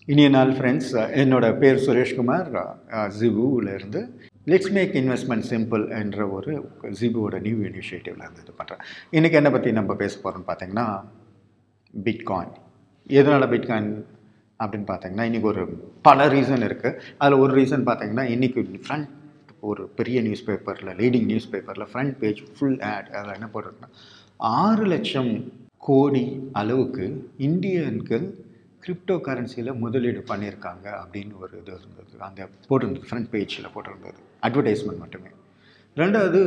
இனிய நாள் ஃப்ரெண்ட்ஸ் என்னோட பேர் சுரேஷ்குமார் ஜிபுவில் இருந்து லெட்ஸ் மேக் இன்வெஸ்ட்மெண்ட் சிம்பிள் என்ற ஒரு ஜிபுவோட நியூ இனிஷியேட்டிவில் இருந்து இது பண்ணுறேன் இன்றைக்கி என்ன பற்றி நம்ம பேச போகிறோம்னு பார்த்தீங்கன்னா பிட்காயின் எதனால் பிட்காயின் அப்படின்னு பார்த்தீங்கன்னா இன்றைக்கி ஒரு பல ரீசன் இருக்குது அதில் ஒரு ரீசன் பார்த்தீங்கன்னா இன்றைக்கி ஃப்ரண்ட் ஒரு பெரிய நியூஸ் பேப்பரில் லீடிங் நியூஸ் பேப்பரில் ஃப்ரண்ட் பேஜ் ஃபுல் ஆட் அதில் என்ன போட்டிருக்குன்னா ஆறு லட்சம் கோடி அளவுக்கு இந்தியன்கள் கிரிப்டோ கரன்சியில் முதலீடு பண்ணியிருக்காங்க அப்படின்னு ஒரு இது இருந்தது அந்த போட்டிருந்தது ஃப்ரண்ட் பேஜில் போட்டிருந்தது அட்வர்டைஸ்மெண்ட் மட்டுமே ரெண்டாவது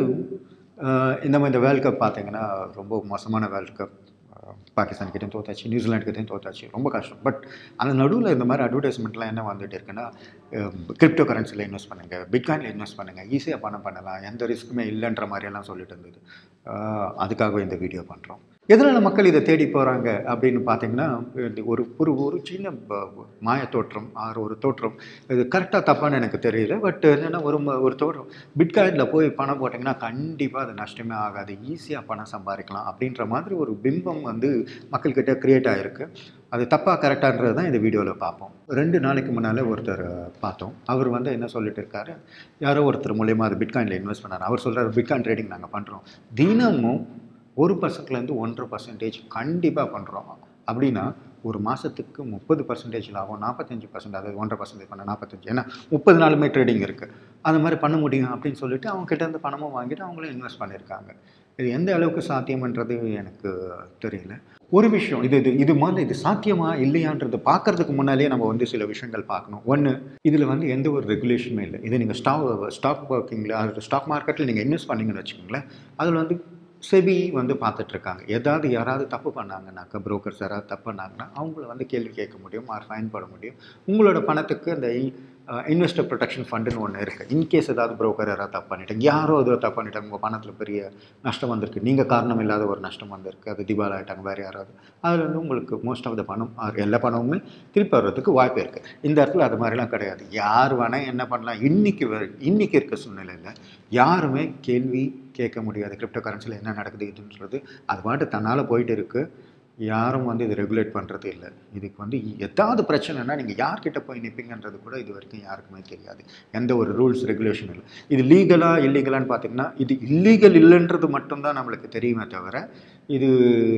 ஆஹ் இந்த மாதிரி இந்த வேர்ல்ட் கப் பார்த்தீங்கன்னா ரொம்ப மோசமான வேர்ல்ட் கப் பாகிஸ்தான் கிட்டேயும் தோத்தாச்சு நியூசிலாந்து கிட்டேயும் தோத்தாச்சு ரொம்ப கஷ்டம் பட் அந்த நடுவில் இந்த மாதிரி அட்வர்டைஸ்மெண்ட்லாம் என்ன வந்துட்டு இருக்குன்னா கிரிப்டோ கரன்சியில் இன்வெஸ்ட் பண்ணுங்கள் பிட்காயினில் இன்வெஸ்ட் பண்ணுங்கள் ஈஸியாக பணம் பண்ணலாம் எந்த ரிஸ்க்குமே இல்லைன்ற மாதிரியெல்லாம் சொல்லிட்டு இருந்தது ஆஹ் அதுக்காக இந்த வீடியோ பண்ணுறோம் எதனால் மக்கள் இதை தேடி போகிறாங்க அப்படின்னு பார்த்தீங்கன்னா இது ஒரு ஒரு ஒரு சின்ன ப- மாய தோற்றம் ஆறு ஒரு தோற்றம் இது கரெக்டாக தப்பான்னு எனக்கு தெரியல பட் என்னென்னா ஒரு ம- ஒரு தோற்றம் பிட்காயினில் போய் பணம் போட்டிங்கன்னா கண்டிப்பாக அது நஷ்டமே ஆகாது ஈஸியாக பணம் சம்பாதிக்கலாம் அப்படின்ற மாதிரி ஒரு பிம்பம் வந்து மக்கள்கிட்ட க்ரியேட் ஆகிருக்கு அது தப்பாக கரெக்டான்றது தான் இந்த வீடியோவில் பார்ப்போம் ரெண்டு நாளைக்கு முன்னால் ஒருத்தர் பார்த்தோம் அவர் வந்து என்ன சொல்லிட்டு இருக்காரு யாரோ ஒருத்தர் மூலயமா அது பிட்காயினில் இன்வெஸ்ட் பண்ணார் அவர் சொல்கிறார் பிட்காயின் ட்ரேடிங் நாங்கள் பண்ணுறோம் தினமும் ஒரு பர்சன்ட்லேருந்து ஒன்றரை பர்சன்டேஜ் கண்டிப்பாக பண்ணுறோம் அப்படின்னா ஒரு மாதத்துக்கு முப்பது பர்சன்டேஜ் லாபம் நாற்பத்தஞ்சு பர்சன்ட் அதாவது ஒன்றரை பர்சன்டேஜ் பண்ண நாற்பத்தஞ்சு ஏன்னா முப்பது நாளுமே ட்ரேடிங் இருக்குது அந்த மாதிரி பண்ண முடியும் அப்படின்னு சொல்லிட்டு அவங்க கிட்ட இருந்து பணமும் வாங்கிட்டு அவங்களும் இன்வெஸ்ட் பண்ணியிருக்காங்க இது எந்த அளவுக்கு சாத்தியம்ன்றது எனக்கு தெரியல ஒரு விஷயம் இது இது இது மாதிரி இது சாத்தியமா இல்லையான்றது பார்க்கறதுக்கு முன்னாலேயே நம்ம வந்து சில விஷயங்கள் பார்க்கணும் ஒன்று இதில் வந்து எந்த ஒரு ரெகுலேஷனுமே இல்லை இது நீங்கள் ஸ்டாக் ஸ்டாக் ஒர்க்கிங்கில் அது ஸ்டாக் மார்க்கெட்டில் நீங்கள் இன்வெஸ்ட் பண்ணீங்கன்னு வச்சுக்கோங்களேன் அதில் வந்து செபி வந்து பார்த்துட்ருக்காங்க ஏதாவது யாராவது தப்பு பண்ணாங்கன்னாக்கா புரோக்கர்ஸ் யாராவது தப்பு பண்ணாங்கன்னா அவங்கள வந்து கேள்வி கேட்க முடியும் ஆர் ஃபைன் போட முடியும் உங்களோட பணத்துக்கு அந்த இன்வெஸ்டர் ப்ரொடெக்ஷன் ஃபண்டுன்னு ஒன்று இருக்குது இன்கேஸ் ஏதாவது புரோக்கர் யாராவது தப்பு பண்ணிட்டாங்க யாரோ ஏதோ தப்பு பண்ணிட்டாங்க உங்கள் பணத்தில் பெரிய நஷ்டம் வந்திருக்கு நீங்கள் காரணம் இல்லாத ஒரு நஷ்டம் வந்திருக்கு அது திவால் ஆகிட்டாங்க வேறு யாராவது அதில் வந்து உங்களுக்கு மோஸ்ட் ஆஃப் த பணம் or எல்லா பணமுமே திருப்பி வர்றதுக்கு வாய்ப்பு இருக்குது இந்த இடத்துல அது மாதிரிலாம் கிடையாது யார் வேணால் என்ன பண்ணலாம் இன்னைக்கு வரை இன்னைக்கு இருக்க சூழ்நிலையில் யாருமே கேள்வி கேட்க முடியாது கிரிப்டோ கரன்சியில் என்ன நடக்குது இதுன்றது அது பாட்டு தன்னால் போயிட்டு இருக்குது யாரும் வந்து இது ரெகுலேட் பண்ணுறது இல்லை இதுக்கு வந்து எதாவது பிரச்சனைனா நீங்கள் யார்கிட்ட போய் நிற்பீங்கன்றது கூட இது வரைக்கும் யாருக்குமே தெரியாது எந்த ஒரு ரூல்ஸ் ரெகுலேஷன் இல்லை இது லீகலா இல்லீகலான்னு பார்த்தீங்கன்னா இது இல்லீகல் இல்லைன்றது மட்டும்தான் நம்மளுக்கு தெரியுமே தவிர இது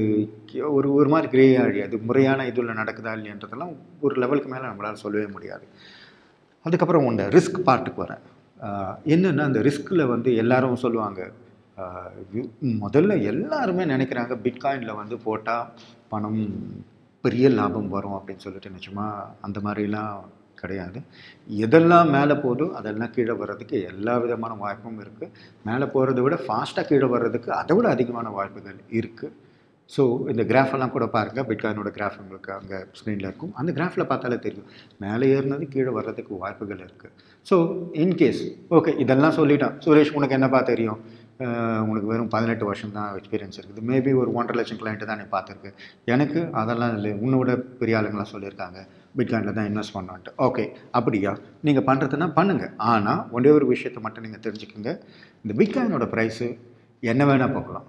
ஒரு ஒரு மாதிரி கிரே ஆழி அது முறையான இதில் நடக்குதா இல்லையன்றதெல்லாம் ஒரு லெவலுக்கு மேலே நம்மளால் சொல்லவே முடியாது அதுக்கப்புறம் உண்ட ரிஸ்க் பார்ட்டுக்கு வரேன் ஆஹ் என்னன்னா அந்த ரிஸ்கில் வந்து எல்லாரும் சொல்லுவாங்க ஆஹ் இது முதல்ல எல்லாருமே நினைக்கிறாங்க பிட்காயினில் வந்து போட்டால் பணம் பெரிய லாபம் வரும் அப்படின்னு சொல்லிட்டு நிச்சயமா அந்த மாதிரிலாம் கிடையாது எதெல்லாம் மேலே போதோ அதெல்லாம் கீழே வர்றதுக்கு எல்லா விதமான வாய்ப்பும் இருக்குது மேலே போகிறத விட ஃபாஸ்ட்டாக கீழே வர்றதுக்கு அதை விட அதிகமான வாய்ப்புகள் இருக்குது ஸோ இந்த graph எல்லாம் கூட பாருங்கள் பிட்காயினோட கிராஃப் உங்களுக்கு அங்கே ஸ்க்ரீனில் இருக்கும் அந்த கிராஃபில் பார்த்தாலே தெரியும் மேலே ஏறினது கீழே வர்றதுக்கு வாய்ப்புகள் இருக்குது ஸோ இன்கேஸ் ஓகே இதெல்லாம் சொல்லிட்டான் சுரேஷ் உனக்கு என்னப்பா தெரியும் அஹ் உனக்கு வெறும் பதினெட்டு வருஷம் தான் எக்ஸ்பீரியன்ஸ் இருக்குது மேபி ஒரு ஒன்றரை லட்சம் கிளைண்ட்டு தான் நீ பார்த்துருக்கு எனக்கு அதெல்லாம் இல்லை உன்னோட பெரிய ஆளுங்களாம் சொல்லியிருக்காங்க பிட்காயினில் தான் இன்வெஸ்ட் பண்ணான்ட்டு ஓகே அப்படியா நீங்கள் பண்ணுறதுனா பண்ணுங்கள் ஆனால் ஒரே ஒரு விஷயத்தை மட்டும் நீங்கள் தெரிஞ்சுக்கோங்க இந்த பிட்காயினோட ப்ரைஸு என்ன வேணால் போகலாம்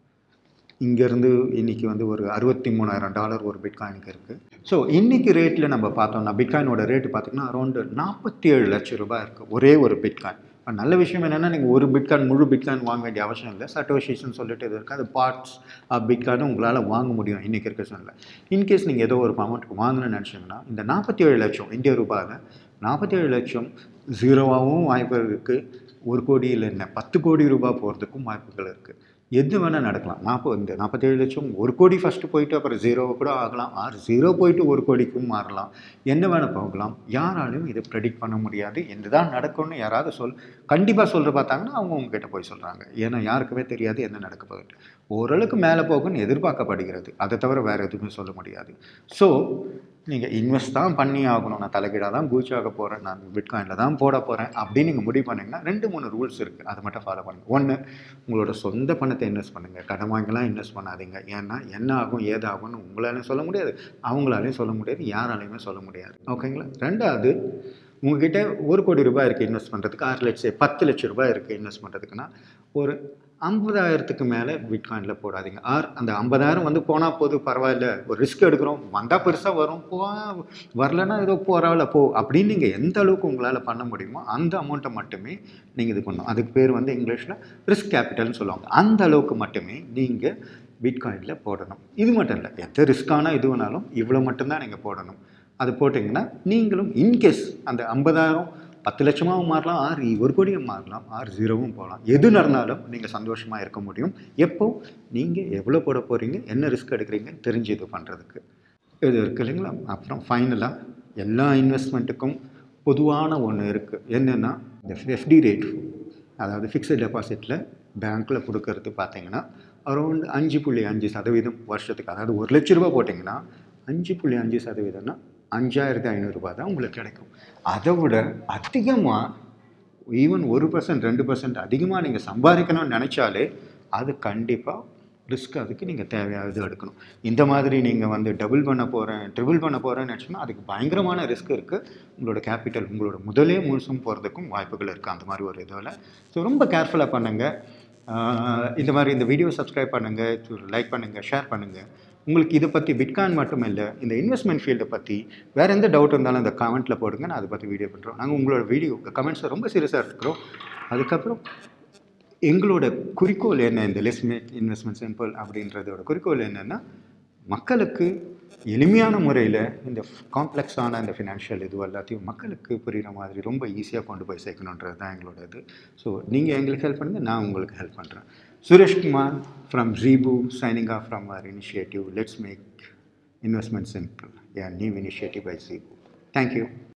இங்கேருந்து இன்னைக்கு வந்து ஒரு அறுபத்தி மூணாயிரம் டாலர் ஒரு பிட்காயினுக்கு இருக்குது ஸோ இன்னைக்கு ரேட்டில் நம்ம பார்த்தோம்னா பிட்காயினோட ரேட்டு பார்த்தீங்கன்னா அரௌண்டு நாற்பத்தி ஏழு லட்சம் ரூபாய் இருக்குது ஒரே ஒரு பிட்காயின் இப்ப நல்ல விஷயம் என்னென்னா நீங்கள் ஒரு பிட்காயின் முழு பிட்காயின் வாங்க வேண்டிய அவசியம் இல்லை சட்டோஷிஸ்ன்னு சொல்லிட்டு இது இருக்குது அது பார்ட்ஸ் ஆஃப் பிட்காயினும் உங்களால் வாங்க முடியும் இன்றைக்கி இருக்க சூழ்நிலை இன்கேஸ் நீங்கள் ஏதோ ஒரு அமௌண்ட்டுக்கு வாங்கணும்னு நினச்சிங்கன்னா இந்த நாற்பத்தி ஏழு லட்சம் இந்திய ரூபாயில் நாற்பத்தி ஏழு லட்சம் ஜீரோவாகவும் வாய்ப்பு இருக்குது ஒரு கோடியில் என்ன பத்து கோடி ரூபாய் போகிறதுக்கும் வாய்ப்புகள் இருக்குது எது வேணால் நடக்கலாம் நாற்பது இந்த நாற்பத்தேழு லட்சம் ஒரு கோடி ஃபஸ்ட்டு போயிட்டு அப்புறம் ஜீரோ கூட ஆகலாம் ஆறு ஜீரோ போயிட்டு ஒரு கோடிக்கும் மாறலாம் என்ன வேணால் போகலாம் யாராலையும் இதை ப்ரெடிக்ட் பண்ண முடியாது இதுதான் நடக்கும்னு யாராவது சொல் கண்டிப்பாக சொல்கிற பார்த்தாங்கன்னா அவங்க உங்ககிட்ட போய் சொல்கிறாங்க ஏன்னா யாருக்குமே தெரியாது என்ன நடக்க போகுது ஓரளவுக்கு மேலே போகும்னு எதிர்பார்க்கப்படுகிறது அதை தவிர வேறு எதுவுமே சொல்ல முடியாது ஸோ நீங்கள் இன்வெஸ்ட் தான் பண்ணி ஆகணும் நான் தலைகீழாக தான் பூச்சி ஆக போகிறேன் நான் பிட்காயினில் தான் போட போகிறேன் அப்படின்னு நீங்கள் முடிவு பண்ணீங்கன்னா ரெண்டு மூணு ரூல்ஸ் இருக்குது அதை மட்டும் ஃபாலோ பண்ணுங்கள் ஒன்று உங்களோட சொந்த பணத்தை இன்வெஸ்ட் பண்ணுங்கள் கடன் வாங்கிலாம் இன்வெஸ்ட் பண்ணாதீங்க ஏன்னா என்ன ஆகும் ஏதாகும்னு உங்களாலையும் சொல்ல முடியாது அவங்களாலையும் சொல்ல முடியாது யாராலையுமே சொல்ல முடியாது ஓகேங்களா ரெண்டாவது உங்ககிட்ட ஒரு கோடி ரூபாய் இருக்குது இன்வெஸ்ட் பண்ணுறதுக்கு ஆறு லட்சம் பத்து லட்சம் ரூபாய் இருக்குது இன்வெஸ்ட் பண்ணுறதுக்குன்னா ஒரு ஐம்பதாயிரத்துக்கு மேலே பிட்காயினில் போடாதீங்க ஆர் அந்த ஐம்பதாயிரம் வந்து போனால் போது பரவாயில்ல ஒரு ரிஸ்க் எடுக்கிறோம் வந்தால் பெருசாக வரும் போ வரலன்னா ஏதோ பரவாயில்ல போ அப்படின்னு நீங்கள் எந்த அளவுக்கு உங்களால் பண்ண முடியுமோ அந்த அமௌண்ட்டை மட்டுமே நீங்கள் இது பண்ணணும் அதுக்கு பேர் வந்து இங்கிலீஷில் ரிஸ்க் கேபிட்டல்னு சொல்லுவாங்க அந்த அளவுக்கு மட்டுமே நீங்கள் பிட்காயினில் போடணும் இது மட்டும் இல்லை எந்த ரிஸ்க்கான இது வேணாலும் இவ்வளோ மட்டும்தான் நீங்கள் போடணும் அது போட்டிங்கன்னா நீங்களும் இன்கேஸ் அந்த ஐம்பதாயிரம் பத்து லட்சமாகவும் மாறலாம் ஆறு ஒரு கோடியும் மாறலாம் ஆறு ஜீரோவும் போகலாம் எது நடந்தாலும் நீங்கள் சந்தோஷமாக இருக்க முடியும் எப்போ நீங்கள் எவ்வளோ போட போகிறீங்க என்ன ரிஸ்க் எடுக்கிறீங்க தெரிஞ்சு இது பண்ணுறதுக்கு இது இருக்குது இல்லைங்களா அப்புறம் ஃபைனலாக எல்லா இன்வெஸ்ட்மெண்ட்டுக்கும் பொதுவான ஒன்று இருக்குது என்னென்னா இந்த எஃப்டி ரேட் அதாவது ஃபிக்ஸட் டெபாசிட்டில் பேங்க்கில் கொடுக்கறது பார்த்தீங்கன்னா அரௌண்ட் அஞ்சு புள்ளி அஞ்சு சதவீதம் வருஷத்துக்கு அதாவது ஒரு லட்ச ரூபா போட்டிங்கன்னா அஞ்சு புள்ளி அஞ்சு சதவீதம்னா அஞ்சாயிரத்தி ஐநூறுரூபா தான் உங்களுக்கு கிடைக்கும் அதை விட அதிகமாக ஈவன் ஒரு பர்சன்ட் ரெண்டு பர்சன்ட் அதிகமாக நீங்கள் சம்பாதிக்கணும்னு நினச்சாலே அது கண்டிப்பாக ரிஸ்க் அதுக்கு நீங்கள் தேவையானது எடுக்கணும் இந்த மாதிரி நீங்கள் வந்து டபுள் பண்ண போகிறேன் ட்ரிபிள் பண்ண போகிறேன்னு நினச்சோன்னா அதுக்கு பயங்கரமான ரிஸ்க் இருக்குது உங்களோட கேபிட்டல் உங்களோட முதலே முழுசும் போகிறதுக்கும் வாய்ப்புகள் இருக்குது அந்த மாதிரி ஒரு இதில் ஸோ ரொம்ப கேர்ஃபுல்லாக பண்ணுங்கள் இந்த மாதிரி இந்த வீடியோ சப்ஸ்கிரைப் பண்ணுங்கள் லைக் பண்ணுங்கள் ஷேர் பண்ணுங்கள் உங்களுக்கு இதை பற்றி பிட்காயின் மட்டும் இல்லை இந்த இன்வெஸ்ட்மெண்ட் ஃபீல்டை பற்றி வேறு எந்த டவுட் இருந்தாலும் இந்த கமெண்ட்டில் போடுங்க நான் அதை பற்றி வீடியோ பண்ணுறோம் நாங்கள் உங்களோட வீடியோ கமெண்ட்ஸை ரொம்ப சீரியஸாக இருக்கிறோம் அதுக்கப்புறம் எங்களோட குறிக்கோள் என்ன இந்த லெஸ்மேட் இன்வெஸ்ட்மெண்ட் சிம்பிள் அப்படின்றதோட குறிக்கோள் என்னென்னா மக்களுக்கு எளிமையான முறையில் இந்த காம்ப்ளெக்ஸான இந்த ஃபினான்ஷியல் இது எல்லாத்தையும் மக்களுக்கு புரிகிற மாதிரி ரொம்ப ஈஸியாக கொண்டு போய் சேர்க்கணுன்றது தான் எங்களோட இது ஸோ நீங்கள் எங்களுக்கு ஹெல்ப் பண்ணுங்கள் நான் உங்களுக்கு ஹெல்ப் பண்ணுறேன் Sureshkumar from Jeebu signing off from our initiative let's make investment simple a new initiative by Jeebu thank you